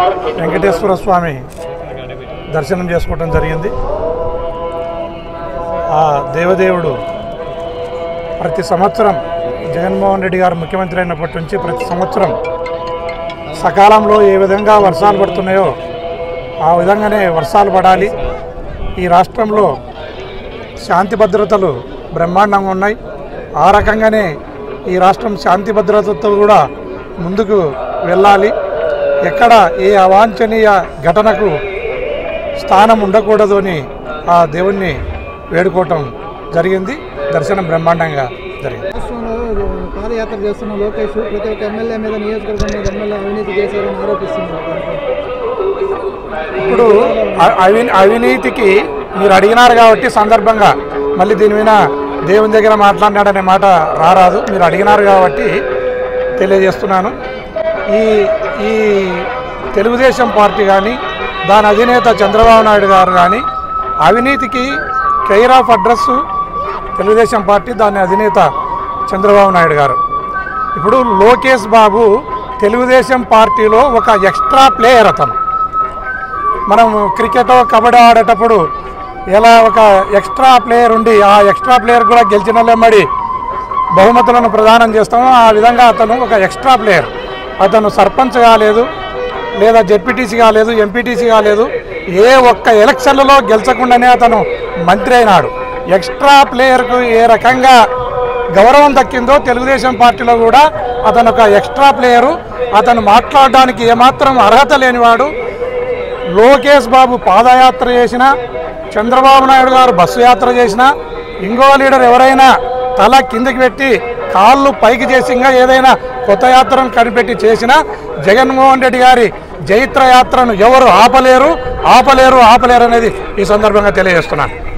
వెంకటేశ్వర స్వామి దర్శనం చేసుకోవటం జరిగింది ఆ దేవదేవుడు ప్రతి సంవత్సరం జగన్మోహన్ రెడ్డి గారు ముఖ్యమంత్రి అయినప్పటి నుంచి ప్రతి సంవత్సరం సకాలంలో ఏ విధంగా వర్షాలు పడుతున్నాయో ఆ విధంగానే వర్షాలు పడాలి ఈ రాష్ట్రంలో శాంతి భద్రతలు బ్రహ్మాండంగా ఉన్నాయి ఆ రకంగానే ఈ రాష్ట్రం శాంతి భద్రతతో కూడా ముందుకు వెళ్ళాలి ఎక్కడ ఏ అవాంఛనీయ ఘటనకు స్థానం ఉండకూడదు అని ఆ దేవుణ్ణి వేడుకోవటం జరిగింది దర్శనం బ్రహ్మాండంగా జరిగింది రాష్ట్రంలో పాదయాత్ర చేస్తున్న లోకేష్ ప్రతి ఒక్క ఎమ్మెల్యే మీద నియోజకవర్గం మీద ఎమ్మెల్యే అవినీతి చేశారని ఆరోపిస్తున్నారు ఇప్పుడు అ- అవి అవినీతికి మీరు అడిగినారు కాబట్టి సందర్భంగా మళ్ళీ దీని మీద దేవుని దగ్గర మాట్లాడినాడనే మాట రారాదు మీరు అడిగినారు కాబట్టి తెలియజేస్తున్నాను ఈ ఈ తెలుగుదేశం పార్టీ కానీ దాని అధినేత చంద్రబాబు నాయుడు గారు కానీ అవినీతికి care of address Telugu Desam party దాని అధినేత చంద్రబాబు నాయుడు గారు ఇప్పుడు లోకేష్ బాబు తెలుగుదేశం పార్టీలో ఒక ఎక్స్ట్రా ప్లేయర్ అతను మనం క్రికెట్ కబడ్డీ ఆడేటప్పుడు ఎలా ఒక ఎక్స్ట్రా ప్లేయర్ ఉండి ఆ ఎక్స్ట్రా ప్లేయర్ కూడా గెలిచిన వాళ్ళెమ్మడి బహుమతులను ప్రదానం చేస్తామో ఆ విధంగా అతను ఒక ఎక్స్ట్రా ప్లేయర్ అతను సర్పంచ్ కాలేదు లేదా జెడ్పీటీసీ కాలేదు ఎంపీటీసీ కాలేదు ఏ ఒక్క ఎలక్షన్లలో గెలిచకుండానే అతను మంత్రి అయినాడు ఎక్స్ట్రా ప్లేయర్కు ఏ రకంగా గౌరవం దక్కిందో తెలుగుదేశం పార్టీలో కూడా అతను ఒక ఎక్స్ట్రా ప్లేయరు అతను మాట్లాడడానికి ఏమాత్రం అర్హత లేనివాడు లోకేష్ బాబు పాదయాత్ర చేసినా చంద్రబాబు నాయుడు గారు బస్సు యాత్ర చేసినా ఇంకో లీడర్ ఎవరైనా తల కిందకి పెట్టి కాళ్ళు పైకి చేసి ఇంకా ఏదైనా కొత్త యాత్రను కనిపెట్టి చేసినా జగన్మోహన్ రెడ్డి గారి జైత్ర యాత్రను ఎవరు ఆపలేరు ఆపలేరు ఆపలేరు అనేది ఈ సందర్భంగా తెలియజేస్తున్నాను